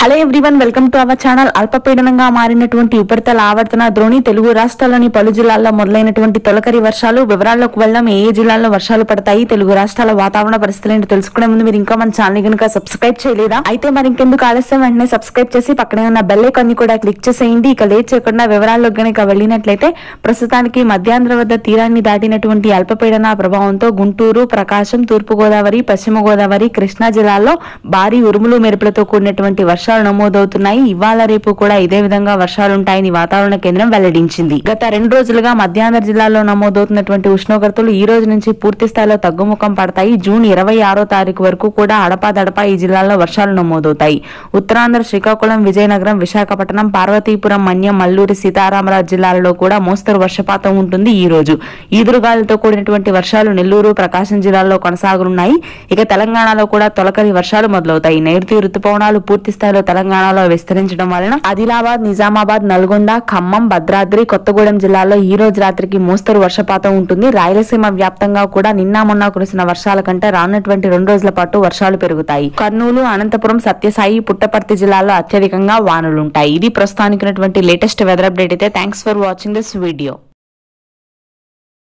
hello everyone welcome to our channel అల్పపీడనంగా మారినటువంటి ఉపరితల ఆవర్తన ద్రోణి తెలుగు రాష్ట్రాల్లోని పలు జిల్లాల్లో మొదలైనటువంటి తొలకరి వర్షాలు వివరాల్లోకి వెళ్దాం ఏ ఏ జిల్లాల్లో వర్షాలు పడతాయి తెలుగు రాష్ట్రాల వాతావరణ పరిస్థితులు ఏంటో తెలుసుకునే ముందు మీరు ఇంకా మన ఛానల్ కనుక సబ్స్క్రైబ్ చేయలేదా అయితే మరి ఇంకెందుకు ఆలస్యం వెంటనే సబ్స్క్రైబ్ చేసి పక్కనే ఉన్న బెల్ ఐకాన్ ని కూడా క్లిక్ చేసేయండి ఇక లేట్ చేయకుండా వివరాల్లోకి గనుక వెళ్ళినట్లయితే ప్రస్తుతానికి మధ్యాంధ్ర వద్ద తీరాన్ని దాటినటువంటి అల్పపీడన ప్రభావంతో గుంటూరు ప్రకాశం తూర్పు గోదావరి పశ్చిమ గోదావరి కృష్ణా జిల్లాల్లో భారీ ఉరుములు మెరుపులతో కూడినటువంటి వర్షాలు నమోదవుతున్నాయి ఇవాళ రేపు కూడా ఇదే విధంగా వర్షాలుంటాయని వాతావరణ కేంద్రం వెల్లడించింది గత రెండు రోజులుగా మధ్యాంధ్ర జిల్లాలో నమోదవుతున్నటువంటి ఉష్ణోగ్రతలు ఈ రోజు నుంచి పూర్తి స్థాయిలో తగ్గుముఖం పడతాయి జూన్ ఇరవై ఆరో తారీఖు వరకు కూడా అడపాదడపా ఈ జిల్లాల్లో వర్షాలు నమోదవుతాయి ఉత్తరాంధ్ర శ్రీకాకుళం విజయనగరం విశాఖపట్నం పార్వతీపురం మన్యం మల్లూరి సీతారామరాజు జిల్లాలలో కూడా మోస్తరు వర్షపాతం ఉంటుంది ఈ రోజు ఈదురుగాలులతో కూడినటువంటి వర్షాలు నెల్లూరు ప్రకాశం జిల్లాల్లో కొనసాగనున్నాయి ఇక తెలంగాణలో కూడా తొలకరి వర్షాలు మొదలవుతాయి నైరుతి రుతుపవనాలు పూర్తి స్థాయిలో తెలంగాణలో విస్తరించడం వలన ఆదిలాబాద్ నిజామాబాద్ నల్గొండ ఖమ్మం భద్రాద్రి కొత్తగూడెం జిల్లాల్లో ఈ రోజు రాత్రికి మోస్తరు వర్షపాతం ఉంటుంది రాయలసీమ వ్యాప్తంగా కూడా నిన్న మొన్న కురిసిన వర్షాల కంటే రానున్నటువంటి రెండు రోజుల పాటు వర్షాలు పెరుగుతాయి కర్నూలు అనంతపురం సత్యసాయి పుట్టపర్తి జిల్లాల్లో అత్యధికంగా వానలుంటాయి ఇది ప్రస్తుతానికి ఉన్నటువంటి లేటెస్ట్ వెదర్ అప్డేట్ అయితే thanks for watching this video